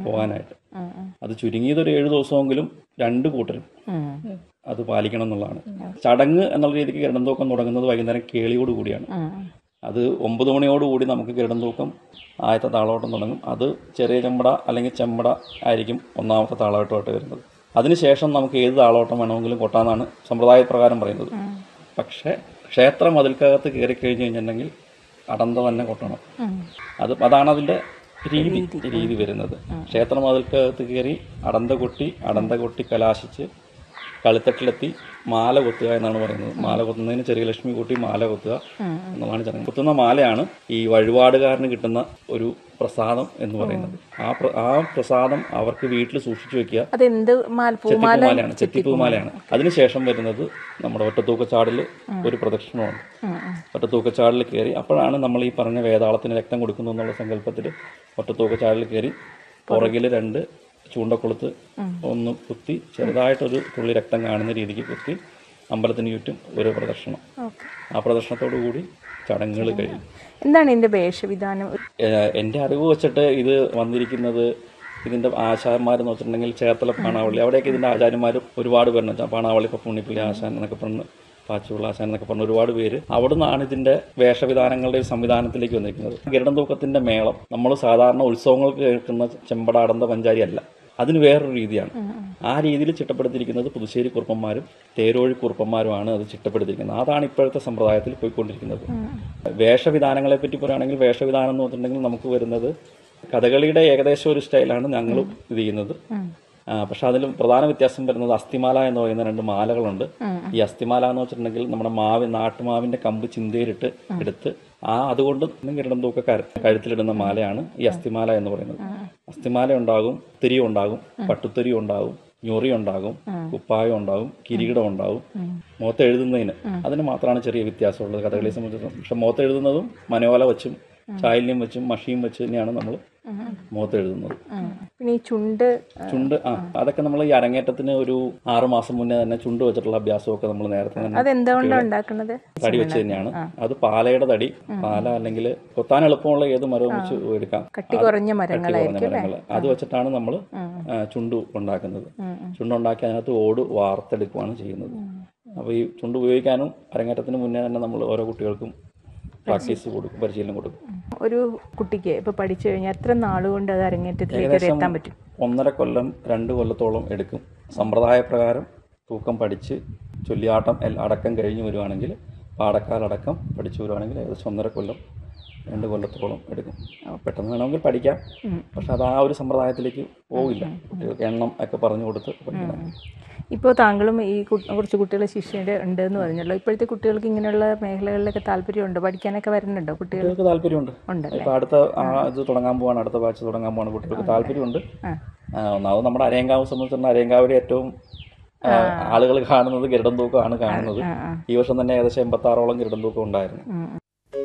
പോകാനായിട്ട് ഉം, ഉം. അത് ചുരുങ്ങിയത് ഒരു ഏഴ് ദിവസമെങ്കിലും രണ്ട് കൂട്ടരും ഉം. അത് പാലിക്കണം എന്നുള്ളതാണ് ചടങ്ങ് എന്നുള്ള രീതിക്ക് ഗരുഡൻ തൂക്കം തുടങ്ങുന്നത് വൈകുന്നേരം കേളിയോട് കൂടിയാണ് ഉം. അത് ഒമ്പത് മണിയോടുകൂടി നമുക്ക് ഗരുഡൻ തൂക്കം ആദ്യത്തെ താളോട്ടം തുടങ്ങും അത് ചെറിയ ചെമ്പട അല്ലെങ്കിൽ ചെമ്പട ആയിരിക്കും ഒന്നാമത്തെ താളോട്ടമായിട്ട് വരുന്നത് അതിനുശേഷം നമുക്ക് ഏത് താളോട്ടം വേണമെങ്കിലും കൊട്ടാന്നാണ് സമ്പ്രദായ പ്രകാരം പറയുന്നത് പക്ഷേ ക്ഷേത്ര മതിൽക്കകത്ത് കയറി കഴിഞ്ഞ് കഴിഞ്ഞിട്ടുണ്ടെങ്കിൽ അടന്ത തന്നെ കൊട്ടണം ഉം. അത് അതാണ് അതിൻ്റെ രീതി രീതി വരുന്നത് ക്ഷേത്ര മതിൽക്കകത്ത് കയറി അടന്ത കൊട്ടി അടന്ത കൊട്ടി കലാശിച്ച് കളിത്തട്ടിലെത്തി മാല കൊത്തുക എന്നാണ് പറയുന്നത് മാല കൊത്തുന്നതിന് ചെറിയ ലക്ഷ്മി കൂട്ടി മാല കൊത്തുക എന്നുള്ളതാണ് ചടങ്ങ് കൊത്തുന്ന മാലയാണ് ഈ വഴിപാടുകാരന് കിട്ടുന്ന ഒരു പ്രസാദം എന്ന് പറയുന്നത് ആ പ്ര- ആ പ്രസാദം അവർക്ക് വീട്ടിൽ സൂക്ഷിച്ചു വെക്കുക അതെന്ത് മാല പൂമാല ചെത്തിപ്പൂമാലയാണ് ചെത്തിപ്പൂമാലയാണ് അതിനുശേഷം വരുന്നത് നമ്മുടെ ഒറ്റത്തൂക്കച്ചാടിൽ ഒരു പ്രദക്ഷിണമുണ്ട് ഉം, ഉം. ഒറ്റത്തൂക്കച്ചാടിൽ കയറി അപ്പോഴാണ് നമ്മൾ ഈ പറഞ്ഞ വേതാളത്തിന് രക്തം കൊടുക്കുന്നു എന്നുള്ള സങ്കല്പത്തിൽ ഒറ്റത്തൂക്കച്ചാടിൽ കയറി പുറകിൽ രണ്ട് ചൂണ്ടക്കൊളുത്ത് ഒന്ന് കുത്തി ചെറുതായിട്ടൊരു തുള്ളി രക്തം കാണുന്ന രീതിക്ക് കുത്തി അമ്പലത്തിന് ചുറ്റും ഒരു പ്രദർശനം ഓക്കെ ആ പ്രദർശനത്തോടു കൂടി ചടങ്ങുകൾ കഴിയും എന്താണ് ഇതിന്റെ വേഷവിധാനം ഏഹ് എൻ്റെ അറിവ് വെച്ചിട്ട് ഇത് വന്നിരിക്കുന്നത് ഇതിൻ്റെ ആശാന്മാരെന്ന് വെച്ചിട്ടുണ്ടെങ്കിൽ ചേർത്തല പാണാവള്ളി അവിടെയൊക്കെ ഇതിൻ്റെ ആചാര്യന്മാർ ഒരുപാട് പേരുണ്ട് വെച്ചാൽ പാണാവള്ളി ഇപ്പോൾ പുണ്ണിപ്പള്ളി ആശാൻ എന്നൊക്കെ പറഞ്ഞ് പാച്ചുള്ള ആശാൻ എന്നൊക്കെ പറഞ്ഞ ഒരുപാട് പേര് അവിടെ നിന്നാണ് ഇതിൻ്റെ വേഷവിധാനങ്ങളുടെ ഒരു സംവിധാനത്തിലേക്ക് വന്നിരിക്കുന്നത് ഗരുഡൻ തൂക്കത്തിൻ്റെ മേളം നമ്മൾ സാധാരണ ഉത്സവങ്ങൾക്ക് കേൾക്കുന്ന ചെമ്പടാടന്ത പഞ്ചാരി അല്ല അതിന് വേറൊരു രീതിയാണ് ആ രീതിയിൽ ചിട്ടപ്പെടുത്തിയിരിക്കുന്നത് പുതുശ്ശേരി കുറുപ്പന്മാരും തേരോഴി കുറുപ്പന്മാരുമാണ് അത് ചിട്ടപ്പെടുത്തിയിരിക്കുന്നത് അതാണ് ഇപ്പോഴത്തെ സമ്പ്രദായത്തിൽ പോയിക്കൊണ്ടിരിക്കുന്നത് വേഷവിധാനങ്ങളെ പറ്റി പറയുകയാണെങ്കിൽ വേഷവിധാനം എന്ന് പറഞ്ഞിട്ടുണ്ടെങ്കിൽ നമുക്ക് വരുന്നത് കഥകളിയുടെ ഏകദേശം ഒരു സ്റ്റൈലാണ് ഞങ്ങൾ ഇത് ചെയ്യുന്നത് ആ, പക്ഷെ അതിൽ പ്രധാന വ്യത്യാസം വരുന്നത് അസ്ഥിമാല എന്ന് പറയുന്ന രണ്ട് മാലകളുണ്ട് ഈ അസ്ഥിമാല എന്ന് വെച്ചിട്ടുണ്ടെങ്കിൽ നമ്മുടെ മാവ് നാട്ടുമാവിന്റെ കമ്പ് ചിന്തയിലിട്ട് എടുത്ത് ആ അതുകൊണ്ട് ഗരുഡം തൂക്കക്കാർ കഴുത്തിലിടുന്ന മാലയാണ് ഈ അസ്ഥിമാല എന്ന് പറയുന്നത് അസ്ഥിമാല ഉണ്ടാകും തിരി ഉണ്ടാകും പട്ടുത്തിരി ഉണ്ടാകും ഞൊറി ഉണ്ടാകും കുപ്പായം ഉണ്ടാകും കിരീടം ഉണ്ടാകും മുഖത്ത് എഴുതുന്നതിന് അതിന് മാത്രമാണ് ചെറിയ വ്യത്യാസമുള്ളത് കഥകളിയെ സംബന്ധിച്ചിടത്തോളം പക്ഷെ മുഖത്ത് എഴുതുന്നതും മനോല വെച്ചും ചായല്യം വെച്ചും മഷിയും വെച്ച് തന്നെയാണ് നമ്മൾ മുഖത്ത് എഴുതുന്നത് ഉം. പിന്നെ ഈ ചുണ്ട് ചുണ്ട് ആ അതൊക്കെ നമ്മൾ ഈ അരങ്ങേറ്റത്തിന് ഒരു ആറ് മാസം മുന്നേ തന്നെ ചുണ്ട് വെച്ചിട്ടുള്ള അഭ്യാസമൊക്കെ നമ്മൾ നേരത്തെ തന്നെ അതെന്തുകൊണ്ടാണ് ഉണ്ടാക്കുന്നത് തടി വെച്ച് തന്നെയാണ് അത് പാലയുടെ തടി പാല അല്ലെങ്കിൽ കൊത്താൻ എളുപ്പമുള്ള ഏത് മരവും വെച്ച് എടുക്കാം കട്ടി കുറഞ്ഞ കട്ടി മരങ്ങളായിരിക്കും കുറഞ്ഞ മരങ്ങൾ അത് വെച്ചിട്ടാണ് നമ്മൾ ചുണ്ട് ഉണ്ടാക്കുന്നത് ചുണ്ടുണ്ടാക്കി അതിനകത്ത് ഓട് വാർത്തെടുക്കുകയാണ് ചെയ്യുന്നത് അപ്പോൾ ഈ ചുണ്ട് ഉപയോഗിക്കാനും അരങ്ങേറ്റത്തിന് മുന്നേ തന്നെ നമ്മൾ ഓരോ കുട്ടികൾക്കും പ്രാക്ടീസ് കൊടുക്കും പരിശീലനം കൊടുക്കും ഒരു കുട്ടിക്ക് ഇപ്പൊ പഠിച്ചു കഴിഞ്ഞാൽ എത്ര നാളുകൊണ്ട് അത് അരങ്ങേറ്റത്തിലേക്ക് ഒരു എത്താൻ പറ്റും ഒന്നര കൊല്ലം രണ്ട് കൊല്ലത്തോളം എടുക്കും സമ്പ്രദായ പ്രകാരം തൂക്കം പഠിച്ച് ചൊല്ലിയാട്ടം എൽ- അടക്കം കഴിഞ്ഞ് വരുവാണെങ്കിൽ പാടക്കാലടക്കം പഠിച്ചു വരുവാണെങ്കിൽ ഏകദേശം ഒന്നര കൊല്ലം രണ്ട് കൊല്ലത്തോളം എടുക്കും പെട്ടെന്ന് വേണമെങ്കിൽ പഠിക്കാം പക്ഷെ അത് ആ ഒരു സമ്പ്രദായത്തിലേക്ക് പോവില്ല കുട്ടികൾക്ക് എണ്ണം ഒക്കെ പറഞ്ഞു കൊടുത്ത് പഠിക്കണം ഇപ്പോൾ താങ്കളും ഈ കു- കുറച്ച് കുട്ടികൾ ശിഷ്യയുടെ ഉണ്ട് എന്ന് പറഞ്ഞല്ലോ ഇപ്പോഴത്തെ കുട്ടികൾക്ക് ഇങ്ങനെയുള്ള മേഖലകളിലൊക്കെ താല്പര്യമുണ്ടോ പഠിക്കാനൊക്കെ വരുന്നുണ്ടോ കുട്ടികൾ കുട്ടികൾക്ക് താല്പര്യമുണ്ട് ഉണ്ടല്ലേ ഇപ്പൊ അടുത്ത ആ ഇത് തുടങ്ങാൻ പോവാണ് അടുത്ത ബാച്ച് തുടങ്ങാൻ പോവാണ് കുട്ടികൾക്ക് താല്പര്യമുണ്ട് ആ. ആ, ഒന്നാമത് നമ്മുടെ അരയങ്കാവ് സംബന്ധിച്ചിടത്തോളം അരയങ്കാവിലെ ഏറ്റവും ആ, ആളുകൾ കാണുന്നത് ഗരുഡൻ തൂക്കമാണ് കാണുന്നത് ആ, ആ. ഈ വർഷം തന്നെ ഏകദേശം എൺപത്തി ആറോളം ഗരുഡൻ തൂക്കം ഉണ്ടായിരുന്നു ഉം.